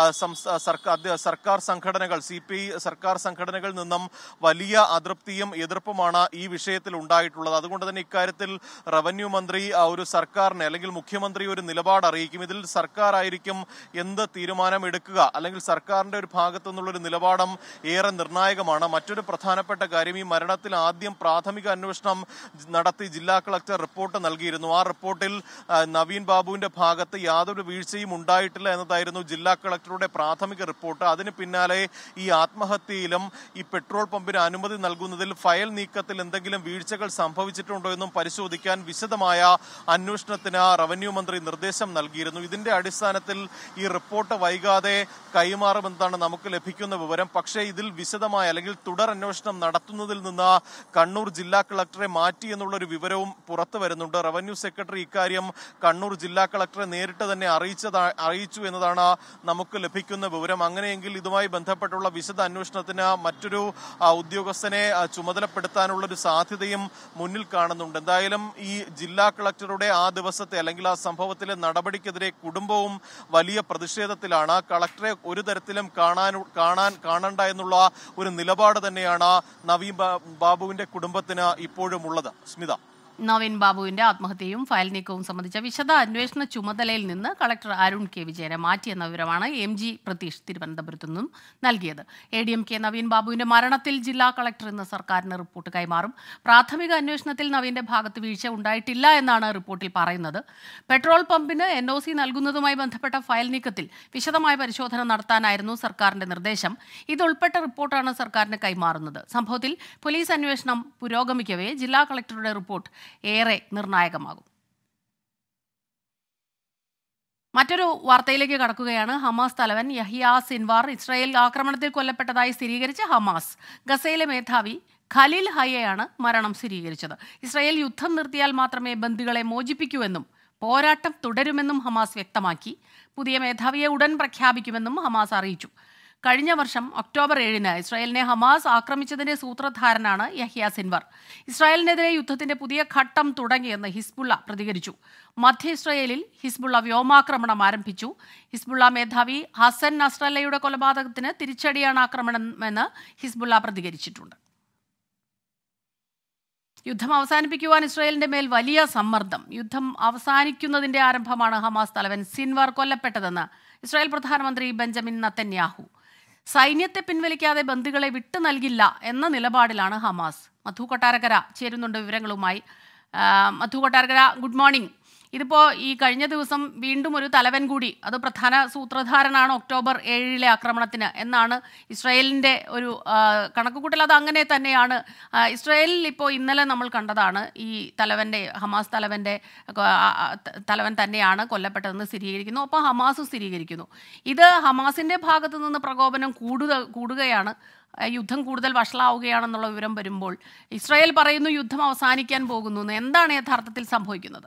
സർക്കാർ സംഘടനകൾ സി പി സർക്കാർ സംഘടനകളിൽ നിന്നും വലിയ അതൃപ്തിയും എതിർപ്പുമാണ് ഈ വിഷയത്തിൽ ഉണ്ടായിട്ടുള്ളത് അതുകൊണ്ട് തന്നെ ഇക്കാര്യത്തിൽ റവന്യൂ മന്ത്രി ആ, ഒരു സർക്കാരിനെ അല്ലെങ്കിൽ മുഖ്യമന്ത്രി ഒരു നിലപാട് അറിയിക്കും ഇതിൽ സർക്കാർ ആയിരിക്കും എന്ത് തീരുമാനം എടുക്കുക അല്ലെങ്കിൽ സർക്കാരിന്റെ ഒരു ഭാഗത്തു നിന്നുള്ള ഒരു നിലപാടും ഏറെ നിർണായകമാണ് മറ്റൊരു പ്രധാനപ്പെട്ട കാര്യം ഈ മരണത്തിൽ ആദ്യം പ്രാഥമിക അന്വേഷണം നടത്തി ജില്ലാ കളക്ടർ റിപ്പോർട്ട് നൽകിയിരുന്നു ആ റിപ്പോർട്ടിൽ ആ, നവീൻ ബാബുവിന്റെ ഭാഗത്ത് യാതൊരു വീഴ്ചയും ഉണ്ടായിട്ടില്ല എന്നതായിരുന്നു ജില്ലാ കളക്ടറുടെ പ്രാഥമിക റിപ്പോർട്ട് അതിന് പിന്നാലെ ഈ ആത്മഹത്യയിലും ഈ പെട്രോൾ പമ്പിന് അനുമതി നൽകുന്നതിൽ ഫയൽ നീക്കത്തിൽ എന്തെങ്കിലും വീഴ്ചകൾ സംഭവിച്ചിട്ടുണ്ടോ എന്നും പരിശോധിക്കാൻ വിശദമായ അന്വേഷണത്തിന് റവന്യൂ മന്ത്രി നിർദ്ദേശം നൽകിയിരുന്നു ഇതിന്റെ അടിസ്ഥാനത്തിൽ ഈ റിപ്പോർട്ട് വൈകാതെ കൈമാറുമെന്നാണ് നമുക്ക് ലഭിക്കുന്ന വിവരം പക്ഷേ ഇതിൽ വിശദമായ അല്ലെങ്കിൽ തുടർ അന്വേഷണം നടത്തുന്നതിൽ നിന്ന് കണ്ണൂർ ജില്ലാ കളക്ടറെ മാറ്റി എന്നുള്ള ഒരു വിവരവും പുറത്തു വരുന്നുണ്ട് റവന്യൂ സെക്രട്ടറി ഇക്കാര്യം കണ്ണൂർ ജില്ലാ കളക്ടറെ നേരിട്ട് തന്നെ അറിയിച്ചതാ അറിയിച്ചു എന്നതാണ് നമുക്ക് ലഭിക്കുന്ന വിവരം അങ്ങനെയെങ്കിൽ ഇതുമായി ബന്ധപ്പെട്ടുള്ള വിശദ അന്വേഷണത്തിന് മറ്റൊരു ആ, ഉദ്യോഗസ്ഥനെ ആ, ചുമതലപ്പെടുത്താനുള്ള ഒരു സാധ്യതയും മുന്നിൽ കാണുന്നുണ്ട് എന്തായാലും ഈ ജില്ലാ കളക്ടറുടെ ആ ദിവസത്തെ അല്ലെങ്കിൽ ആ സംഭവത്തിലെ നടപടിക്കെതിരെ കുടുംബവും വലിയ പ്രതിഷേധത്തിലാണ് കളക്ടറെ ഒരു തരത്തിലും കാണാൻ കാണാൻ കാണണ്ട എന്നുള്ള ഒരു നിലപാട് തന്നെയാണ് നവീൻ ബാ- ബാബുവിന്റെ കുടുംബത്തിന് ഇപ്പോഴും ഉള്ളത് സ്മിത നവീൻ ബാബുവിന്റെ ആത്മഹത്യയും ഫയൽ നീക്കവും സംബന്ധിച്ച വിശദ അന്വേഷണ ചുമതലയിൽ നിന്ന് കളക്ടർ അരുൺ കെ വിജയനെ മാറ്റിയെന്ന വിവരമാണ് എം ജി പ്രതീഷ് തിരുവനന്തപുരത്തു നിന്നും നൽകിയത് A D M K Naveen ബാബുവിന്റെ മരണത്തിൽ ജില്ലാ കളക്ടർ ഇന്ന് സർക്കാരിന് റിപ്പോർട്ട് കൈമാറും പ്രാഥമിക അന്വേഷണത്തിൽ നവീന്റെ ഭാഗത്ത് വീഴ്ച ഉണ്ടായിട്ടില്ല എന്നാണ് റിപ്പോർട്ടിൽ പറയുന്നത് പെട്രോൾ പമ്പിന് എൻ ഒ സി നൽകുന്നതുമായി ബന്ധപ്പെട്ട ഫയൽ നീക്കത്തിൽ വിശദമായ പരിശോധന നടത്താനായിരുന്നു സർക്കാരിന്റെ നിർദ്ദേശം ഇതുൾപ്പെട്ട റിപ്പോർട്ടാണ് സർക്കാരിന് കൈമാറുന്നത് സംഭവത്തിൽ പോലീസ് അന്വേഷണം പുരോഗമിക്കവേ ജില്ലാ കളക്ടറുടെ റിപ്പോർട്ട് ഏറെ നിർണായകമാകും മറ്റൊരു വാർത്തയിലേക്ക് കടക്കുകയാണ് ഹമാസ് തലവൻ യഹിയ സിൻവാർ ഇസ്രായേൽ ആക്രമണത്തിൽ കൊല്ലപ്പെട്ടതായി സ്ഥിരീകരിച്ച ഹമാസ് ഗസയിലെ മേധാവി ഖലീൽ ഹയ്യയാണ് മരണം സ്ഥിരീകരിച്ചത് ഇസ്രായേൽ യുദ്ധം നിർത്തിയാൽ മാത്രമേ ബന്ദികളെ മോചിപ്പിക്കൂവെന്നും പോരാട്ടം തുടരുമെന്നും ഹമാസ് വ്യക്തമാക്കി പുതിയ മേധാവിയെ ഉടൻ പ്രഖ്യാപിക്കുമെന്നും ഹമാസ് അറിയിച്ചു കഴിഞ്ഞ വർഷം ഒക്ടോബർ ഏഴിന് ഇസ്രായേലിനെ ഹമാസ് ആക്രമിച്ചതിന്റെ സൂത്രധാരനാണ് യഹ്യ സിൻവർ ഇസ്രായേലിനെതിരെ യുദ്ധത്തിന്റെ പുതിയ ഘട്ടം തുടങ്ങിയെന്ന് ഹിസ്ബുള്ള പ്രതികരിച്ചു മധ്യ ഇസ്രായേലിൽ ഹിസ്ബുള്ള വ്യോമാക്രമണം ആരംഭിച്ചു ഹിസ്ബുള്ള മേധാവി ഹസൻ നസ്രല്ലയുടെ കൊലപാതകത്തിന് തിരിച്ചടിയാണ് ആക്രമണമെന്ന് ഹിസ്ബുള്ള പ്രതികരിച്ചിട്ടുണ്ട് യുദ്ധം അവസാനിപ്പിക്കുവാൻ ഇസ്രായേലിന്റെ മേൽ വലിയ സമ്മർദ്ദം യുദ്ധം അവസാനിക്കുന്നതിന്റെ ആരംഭമാണ് ഹമാസ് തലവൻ സിൻവാർ കൊല്ലപ്പെട്ടതെന്ന് ഇസ്രായേൽ പ്രധാനമന്ത്രി ബെഞ്ചമിൻ നത്തന്യാഹു സൈന്യത്തെ പിൻവലിക്കാതെ ബന്ദികളെ വിട്ടു നൽകില്ല എന്ന നിലപാടിലാണ് ഹമാസ് മധു കൊട്ടാരക്കര ചേരുന്നുണ്ട് വിവരങ്ങളുമായി ആ, മധു കൊട്ടാരക്കര ഗുഡ് മോർണിംഗ് ഇതിപ്പോൾ ഈ കഴിഞ്ഞ ദിവസം വീണ്ടും ഒരു തലവൻ കൂടി അത് പ്രധാന സൂത്രധാരനാണ് ഒക്ടോബർ ഏഴിലെ ആക്രമണത്തിന് എന്നാണ് ഇസ്രായേലിൻ്റെ ഒരു ആ, കണക്കുകൂട്ടൽ അത് അങ്ങനെ തന്നെയാണ് ആ, ഇസ്രായേലിൽ ഇപ്പോൾ ഇന്നലെ നമ്മൾ കണ്ടതാണ് ഈ തലവൻ്റെ ഹമാസ് തലവൻ്റെ ആ, ആ, ത- തലവൻ തന്നെയാണ് കൊല്ലപ്പെട്ടതെന്ന് സ്ഥിരീകരിക്കുന്നു അപ്പോൾ ഹമാസ് സ്ഥിരീകരിക്കുന്നു ഇത് ഹമാസിൻ്റെ ഭാഗത്തു നിന്ന് പ്രകോപനം കൂടുക കൂടുകയാണ് ആ, യുദ്ധം കൂടുതൽ വഷളാവുകയാണെന്നുള്ള വിവരം വരുമ്പോൾ ഇസ്രായേൽ പറയുന്നു യുദ്ധം അവസാനിക്കാൻ പോകുന്നു എന്ന്. എന്താണ് യഥാർത്ഥത്തിൽ സംഭവിക്കുന്നത്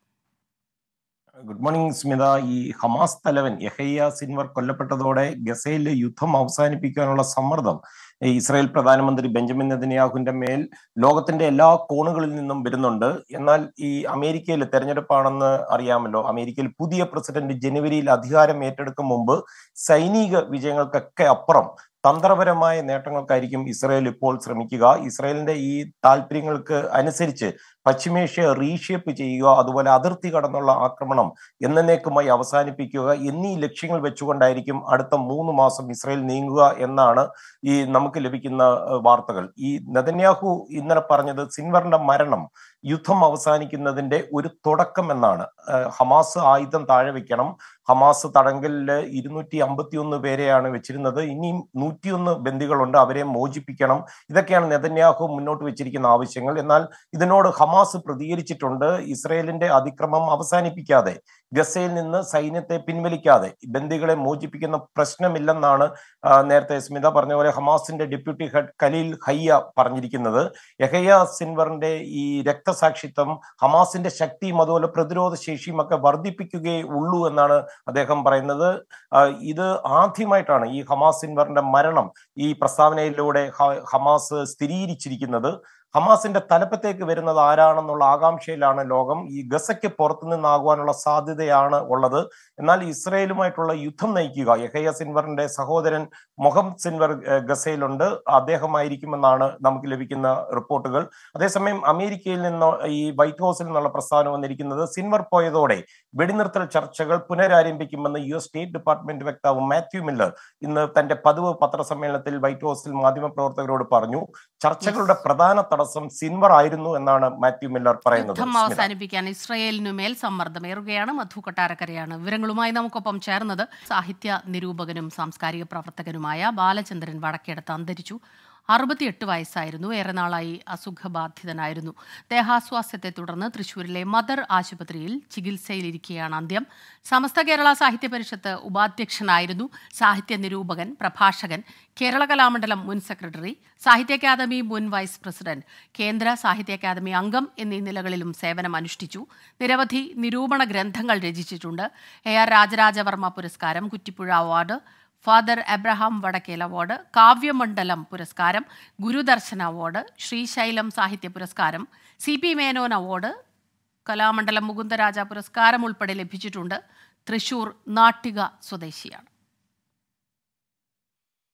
ഗുഡ് മോർണിംഗ് സ്മിത ഈ ഹമാസ് തലവൻ യഹയ്യ സിൻവർ കൊല്ലപ്പെട്ടതോടെ ഗസയിലെ യുദ്ധം അവസാനിപ്പിക്കാനുള്ള സമ്മർദ്ദം ഈ ഇസ്രായേൽ പ്രധാനമന്ത്രി ബെഞ്ചമിൻ നെതന്യാഹുവിന്റെ മേൽ ലോകത്തിന്റെ എല്ലാ കോണുകളിൽ നിന്നും വരുന്നുണ്ട് എന്നാൽ ഈ അമേരിക്കയിൽ തെരഞ്ഞെടുപ്പാണെന്ന് അറിയാമല്ലോ അമേരിക്കയിൽ പുതിയ പ്രസിഡന്റ് ജനുവരിയിൽ അധികാരം ഏറ്റെടുക്കും മുമ്പ് സൈനിക വിജയങ്ങൾക്കൊക്കെ അപ്പുറം തന്ത്രപരമായ നേട്ടങ്ങൾക്കായിരിക്കും ഇസ്രായേൽ ഇപ്പോൾ ശ്രമിക്കുക ഇസ്രായേലിന്റെ ഈ താല്പര്യങ്ങൾക്ക് അനുസരിച്ച് പശ്ചിമേഷ്യ റീഷേപ്പ് ചെയ്യുക അതുപോലെ അതിർത്തി കടന്നുള്ള ആക്രമണം എന്നേക്കുമായി അവസാനിപ്പിക്കുക എന്നീ ലക്ഷ്യങ്ങൾ വെച്ചുകൊണ്ടായിരിക്കും അടുത്ത മൂന്ന് മാസം ഇസ്രായേൽ നീങ്ങുക എന്നാണ് ഈ നമുക്ക് ലഭിക്കുന്ന ഏഹ്, വാർത്തകൾ ഈ നെതന്യാഹു ഇന്നലെ പറഞ്ഞത് സിൻവറിന്റെ മരണം യുദ്ധം അവസാനിക്കുന്നതിന്റെ ഒരു തുടക്കം എന്നാണ് ഏഹ്, ഹമാസ് ആയുധം താഴെ വെക്കണം ഹമാസ് തടങ്കലില് ഇരുന്നൂറ്റി അമ്പത്തി ഒന്ന് പേരെയാണ് വെച്ചിരുന്നത് ഇനിയും നൂറ്റിയൊന്ന് ബന്ദികളുണ്ട് അവരെ മോചിപ്പിക്കണം ഇതൊക്കെയാണ് നെതന്യാഹു മുന്നോട്ട് വെച്ചിരിക്കുന്ന ആവശ്യങ്ങൾ എന്നാൽ ഇതിനോട് ഹമാസ് പ്രതികരിച്ചിട്ടുണ്ട് ഇസ്രയേലിന്റെ അതിക്രമം അവസാനിപ്പിക്കാതെ ഗസയിൽ നിന്ന് സൈന്യത്തെ പിൻവലിക്കാതെ ബന്ദികളെ മോചിപ്പിക്കുന്ന പ്രശ്നമില്ലെന്നാണ് ആ, നേരത്തെ സ്മിത പറഞ്ഞ പോലെ ഹമാസിന്റെ ഡെപ്യൂട്ടി ഹെഡ് ഖലീൽ ഹയ്യ പറഞ്ഞിരിക്കുന്നത് യഹയ സിൻവറിന്റെ ഈ രക്തസാക്ഷിത്വം ഹമാസിന്റെ ശക്തിയും അതുപോലെ പ്രതിരോധ ശേഷിയും ഒക്കെ വർദ്ധിപ്പിക്കുകയേ ഉള്ളൂ എന്നാണ് അദ്ദേഹം പറയുന്നത് ആ, ഇത് ആദ്യമായിട്ടാണ് ഈ ഹമാസ് സിൻവറിന്റെ മരണം ഈ പ്രസ്താവനയിലൂടെ ഹ- ഹമാസ് സ്ഥിരീകരിച്ചിരിക്കുന്നത് ഹമാസിന്റെ തലപ്പത്തേക്ക് വരുന്നത് ആരാണെന്നുള്ള ആകാംക്ഷയിലാണ് ലോകം ഈ ഗസയ്ക്ക് പുറത്തു നിന്നാകുവാനുള്ള സാധ്യതയാണ് ഉള്ളത് എന്നാൽ ഇസ്രയേലുമായിട്ടുള്ള യുദ്ധം നയിക്കുക യഹയ സിൻവറിന്റെ സഹോദരൻ മൊഹമ്മദ് സിൻവർ ഏഹ്, ഗസയിലുണ്ട് അദ്ദേഹമായിരിക്കുമെന്നാണ് നമുക്ക് ലഭിക്കുന്ന റിപ്പോർട്ടുകൾ അതേസമയം അമേരിക്കയിൽ നിന്ന് ഈ വൈറ്റ് ഹൗസിൽ നിന്നുള്ള പ്രസ്താവന വന്നിരിക്കുന്നത് സിൻവർ പോയതോടെ വെടിനിർത്തൽ ചർച്ചകൾ പുനരാരംഭിക്കുമെന്ന് യു എസ് സ്റ്റേറ്റ് ഡിപ്പാർട്ട്മെന്റ് വക്താവ് മാത്യു മില്ലർ ഇന്ന് തന്റെ പതിവ് പത്രസമ്മേളനത്തിൽ വൈറ്റ് ഹൗസിൽ മാധ്യമപ്രവർത്തകരോട് പറഞ്ഞു ചർച്ചകളുടെ പ്രധാന തടസ്സം സിൻവർ ആയിരുന്നു എന്നാണ് മാത്യു മില്ലർ പറയുന്നത് യുദ്ധം സ്മിത. അവസാനിപ്പിക്കാൻ ഇസ്രയേലിനു മേൽ സമ്മർദ്ദമേറുകയാണ് മധു കൊട്ടാരക്കരയാണ് വിവരങ്ങളുമായി നമുക്കൊപ്പം ചേർന്നത് സാഹിത്യ നിരൂപകനും സാംസ്കാരിക പ്രവർത്തകനുമായ ബാലചന്ദ്രൻ വടക്കേടത്ത് അന്തരിച്ചു അറുപത്തിയെട്ട് വയസ്സായിരുന്നു ഏറെ നാളായി അസുഖബാധിതനായിരുന്നു ദേഹാസ്വാസ്ഥ്യത്തെ തുടർന്ന് തൃശൂരിലെ മദർ ആശുപത്രിയിൽ ചികിത്സയിലിരിക്കെയാണ് അന്ത്യം സമസ്ത കേരള സാഹിത്യ പരിഷത്ത് ഉപാധ്യക്ഷനായിരുന്നു സാഹിത്യ നിരൂപകൻ പ്രഭാഷകൻ കേരള കലാമണ്ഡലം മുൻ സെക്രട്ടറി സാഹിത്യ അക്കാദമി മുൻ വൈസ് പ്രസിഡന്റ് കേന്ദ്ര സാഹിത്യ അക്കാദമി അംഗം എന്നീ നിലകളിലും സേവനം അനുഷ്ഠിച്ചു നിരവധി നിരൂപണ ഗ്രന്ഥങ്ങൾ രചിച്ചിട്ടുണ്ട് എ ആർ രാജരാജവർമ്മ പുരസ്കാരം Kuttipuzha award father Abraham Vadakkel award Kavyamandalam പുരസ്കാരം ഗുരുദർശന അവാർഡ് ശ്രീശൈലം സാഹിത്യ പുരസ്കാരം C P Menon award Kalamandalam Mukundaraja പുരസ്കാരം ഉൾപ്പെടെ ലഭിച്ചിട്ടുണ്ട് തൃശൂർ നാട്ടിക സ്വദേശിയാണ്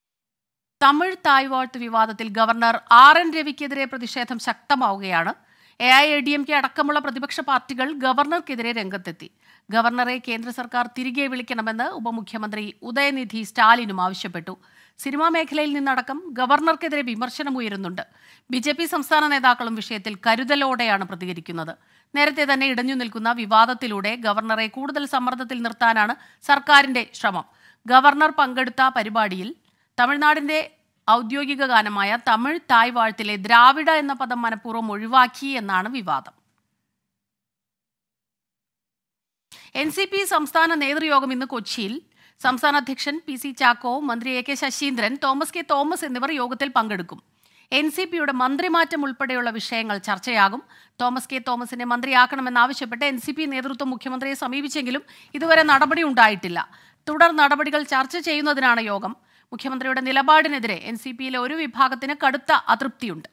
തമിഴ് തായ്വാഴ്ത്ത് വിവാദത്തിൽ ഗവർണർ ആർ എൻ രവിക്കെതിരെ പ്രതിഷേധം ശക്തമാവുകയാണ് A I A D M K അടക്കമുള്ള പ്രതിപക്ഷ പാർട്ടികൾ ഗവർണർക്കെതിരെ രംഗത്തെത്തി ഗവർണറെ കേന്ദ്ര സർക്കാർ തിരികെ വിളിക്കണമെന്ന് ഉപമുഖ്യമന്ത്രി ഉദയനിധി സ്റ്റാലിനും ആവശ്യപ്പെട്ടു സിനിമാ മേഖലയിൽ നിന്നടക്കം ഗവർണർക്കെതിരെ വിമർശനമുയരുന്നുണ്ട് ബി ജെ പി സംസ്ഥാന നേതാക്കളും വിഷയത്തിൽ കരുതലോടെയാണ് പ്രതികരിക്കുന്നത് നേരത്തെ തന്നെ ഇടഞ്ഞു നിൽക്കുന്ന വിവാദത്തിലൂടെ ഗവർണറെ കൂടുതൽ സമ്മർദ്ദത്തിൽ നിർത്താനാണ് സർക്കാരിന്റെ ശ്രമം ഗവർണർ പങ്കെടുത്ത പരിപാടിയിൽ തമിഴ്നാടിന്റെ ഔദ്യോഗിക ഗാനമായ തമിഴ് തായ് വാഴ്ത്തിലെ ദ്രാവിഡ എന്ന പദം മനഃപൂർവ്വം ഒഴിവാക്കി എന്നാണ് വിവാദം എൻ സി പി സംസ്ഥാന നേതൃയോഗം ഇന്ന് കൊച്ചിയിൽ സംസ്ഥാന അധ്യക്ഷൻ പി സി ചാക്കോ മന്ത്രി A K Saseendran Thomas K Thomas എന്നിവർ യോഗത്തിൽ പങ്കെടുക്കും എൻ സി പിയുടെ മന്ത്രിമാറ്റം ഉൾപ്പെടെയുള്ള വിഷയങ്ങൾ ചർച്ചയാകും തോമസ് കെ തോമസിനെ മന്ത്രിയാക്കണമെന്നാവശ്യപ്പെട്ട് എൻ സി പി നേതൃത്വം മുഖ്യമന്ത്രിയെ സമീപിച്ചെങ്കിലും ഇതുവരെ നടപടി ഉണ്ടായിട്ടില്ല തുടർ നടപടികൾ ചർച്ച ചെയ്യുന്നതിനാണ് യോഗം മുഖ്യമന്ത്രിയുടെ നിലപാടിനെതിരെ എൻ സി പിയിലെ ഒരു വിഭാഗത്തിന് കടുത്ത അതൃപ്തിയുണ്ട്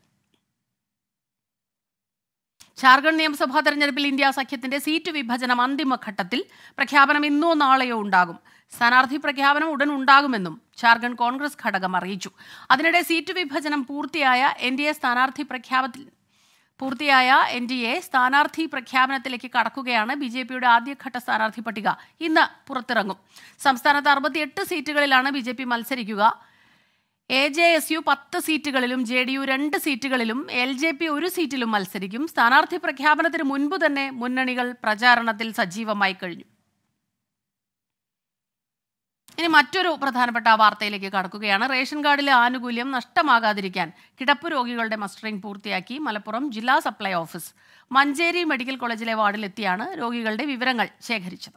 ജാർഖണ്ഡ് നിയമസഭാ തെരഞ്ഞെടുപ്പിൽ ഇന്ത്യ സഖ്യത്തിന്റെ സീറ്റ് വിഭജനം അന്തിമഘട്ടത്തിൽ പ്രഖ്യാപനം ഇന്നോ നാളെയോ ഉണ്ടാകും സ്ഥാനാർത്ഥി പ്രഖ്യാപനം ഉടൻ ഉണ്ടാകുമെന്നും ജാർഖണ്ഡ് കോൺഗ്രസ് ഘടകം അറിയിച്ചു അതിനിടെ സീറ്റ് വിഭജനം പൂർത്തിയായ എൻ ഡി എ സ്ഥാനാർത്ഥി പ്രഖ്യാപനത്തിൽ പൂർത്തിയായ എൻ ഡി എ സ്ഥാനാർത്ഥി പ്രഖ്യാപനത്തിലേക്ക് കടക്കുകയാണ് ബി ജെ പിയുടെ ആദ്യഘട്ട സ്ഥാനാർത്ഥി പട്ടിക ഇന്ന് പുറത്തിറങ്ങും സംസ്ഥാനത്ത് അറുപത്തിയെട്ട് സീറ്റുകളിലാണ് ബി ജെ പി മത്സരിക്കുക എ ജെ എസ് യു പത്ത് സീറ്റുകളിലും ജെ ഡി യു രണ്ട് സീറ്റുകളിലും എൽ ജെ പി ഒരു സീറ്റിലും മത്സരിക്കും സ്ഥാനാർത്ഥി പ്രഖ്യാപനത്തിന് മുൻപ് തന്നെ മുന്നണികൾ പ്രചാരണത്തിൽ സജീവമായി കഴിഞ്ഞു ഇനി മറ്റൊരു പ്രധാനപ്പെട്ട വാർത്തയിലേക്ക് കടക്കുകയാണ് റേഷൻ കാർഡിലെ ആനുകൂല്യം നഷ്ടമാകാതിരിക്കാൻ കിടപ്പ് രോഗികളുടെ മസ്റ്ററിംഗ് പൂർത്തിയാക്കി മലപ്പുറം ജില്ലാ സപ്ലൈ ഓഫീസ് മഞ്ചേരി മെഡിക്കൽ കോളേജിലെ വാർഡിലെത്തിയാണ് രോഗികളുടെ വിവരങ്ങൾ ശേഖരിച്ചത്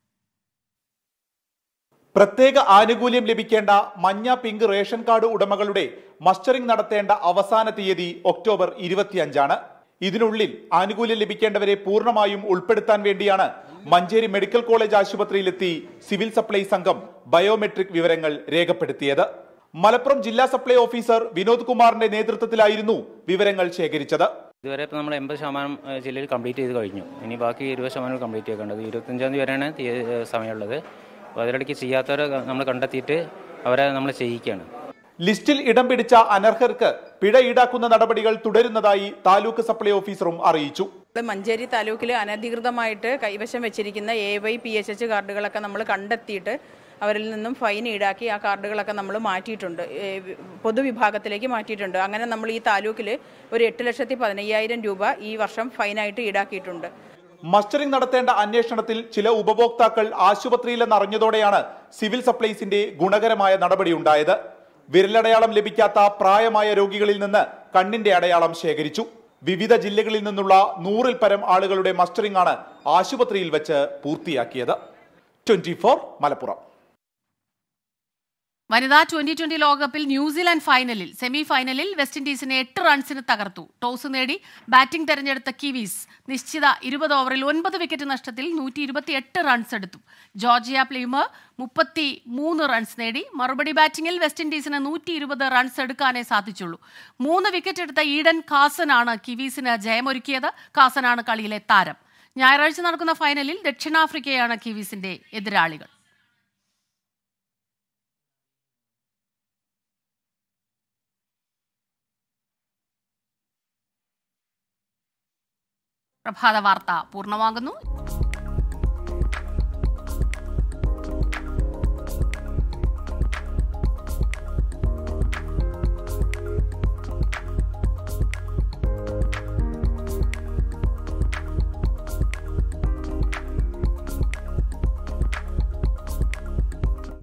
പ്രത്യേക ആനുകൂല്യം ലഭിക്കേണ്ട മഞ്ഞ പിങ്ക് റേഷൻ കാർഡ് ഉടമകളുടെ മസ്റ്ററിംഗ് നടത്തേണ്ട അവസാന തീയതി ഒക്ടോബർ ഇരുപത്തിയഞ്ചാണ് ഇതിനുള്ളിൽ ആനുകൂല്യം ലഭിക്കേണ്ടവരെ പൂർണ്ണമായും ഉൾപ്പെടുത്താൻ വേണ്ടിയാണ് മഞ്ചേരി മെഡിക്കൽ കോളേജ് ആശുപത്രിയിലെത്തി സിവിൽ സപ്ലൈ സംഘം ബയോമെട്രിക് വിവരങ്ങൾ രേഖപ്പെടുത്തിയത് മലപ്പുറം ജില്ലാ സപ്ലൈ ഓഫീസർ വിനോദ് കുമാറിന്റെ നേതൃത്വത്തിലായിരുന്നു വിവരങ്ങൾ ശേഖരിച്ചത് ഇതുവരെ ഇപ്പോൾ നമ്മൾ എൺപത് ശതമാനം ഏഹ്, ജില്ലയിൽ കംപ്ലീറ്റ് ചെയ്ത് കഴിഞ്ഞു ഇനി ബാക്കി ഇരുപത് ശതമാനം കംപ്ലീറ്റ് ചെയ്യേണ്ടത് ഇരുപത്തഞ്ചാം തീയതി വരെയാണ് തീയ- ഏഹ്, സമയമുള്ളത് അപ്പോൾ അതിനിടയ്ക്ക് ചെയ്യാത്തവരെ നമ്മൾ കണ്ടെത്തിയിട്ട് അവരെ നമ്മൾ ചെയ്യിക്കുകയാണ് ലിസ്റ്റിൽ ഇടം പിടിച്ച അനർഹർക്ക് പിഴ ഈടാക്കുന്ന നടപടികൾ തുടരുന്നതായി താലൂക്ക് സപ്ലൈ ഓഫീസറും അറിയിച്ചു ഇവിടെ മഞ്ചേരി താലൂക്കിൽ അനധികൃതമായിട്ട് കൈവശം വെച്ചിരിക്കുന്ന A Y P H H കാർഡുകളൊക്കെ നമ്മൾ കണ്ടെത്തിയിട്ട് അവരിൽ നിന്നും ഫൈൻ ഈടാക്കി ആ കാർഡുകളൊക്കെ നമ്മൾ മാറ്റിയിട്ടുണ്ട് ഏ, വി- പൊതുവിഭാഗത്തിലേക്ക് മാറ്റിയിട്ടുണ്ട് അങ്ങനെ നമ്മൾ ഈ താലൂക്കിൽ ഒരു എട്ട് ലക്ഷത്തി പതിനയ്യായിരം രൂപ ഈ വർഷം ഫൈനായിട്ട് ഈടാക്കിയിട്ടുണ്ട് മസ്റ്ററിംഗ് നടത്തേണ്ട അന്വേഷണത്തിൽ ചില ഉപഭോക്താക്കൾ ആശുപത്രിയിലെന്ന് അറിഞ്ഞതോടെയാണ് സിവിൽ സപ്ലൈസിന്റെ ഗുണകരമായ നടപടിയുണ്ടായത് വിരലടയാളം ലഭിക്കാത്ത പ്രായമായ രോഗികളിൽ നിന്ന് കണ്ണിന്റെ അടയാളം ശേഖരിച്ചു വിവിധ ജില്ലകളിൽ നിന്നുള്ള നൂറിൽ പരം ആളുകളുടെ മസ്റ്ററിംഗ് ആണ് ആശുപത്രിയിൽ വെച്ച് പൂർത്തിയാക്കിയത് ട്വന്റി മലപ്പുറം വനിതാ ട്വന്റി ട്വന്റി ലോകകപ്പിൽ ന്യൂസിലാൻഡ് ഫൈനലിൽ സെമി ഫൈനലിൽ വെസ്റ്റ് ഇൻഡീസിനെ എട്ട് റൺസിന് തകർത്തു ടോസ് നേടി ബാറ്റിംഗ് തെരഞ്ഞെടുത്ത കിവീസ് നിശ്ചിത ഇരുപത് ഓവറിൽ ഒൻപത് വിക്കറ്റ് നഷ്ടത്തിൽ നൂറ്റി ഇരുപത്തിയെട്ട് റൺസ് എടുത്തു ജോർജിയ പ്ലീമർ മുപ്പത്തി മൂന്ന് റൺസ് നേടി മറുപടി ബാറ്റിംഗിൽ വെസ്റ്റ് ഇൻഡീസിന് നൂറ്റി ഇരുപത് റൺസ് എടുക്കാനേ സാധിച്ചുള്ളൂ മൂന്ന് വിക്കറ്റ് എടുത്ത ഈഡൻ കാസനാണ് കിവീസിന് ജയമൊരുക്കിയത് കാസനാണ് കളിയിലെ താരം ഞായറാഴ്ച നടക്കുന്ന ഫൈനലിൽ ദക്ഷിണാഫ്രിക്കയാണ് കിവീസിന്റെ എതിരാളികൾ പ്രഭാത വാർത്ത പൂർണ്ണമാകുന്നു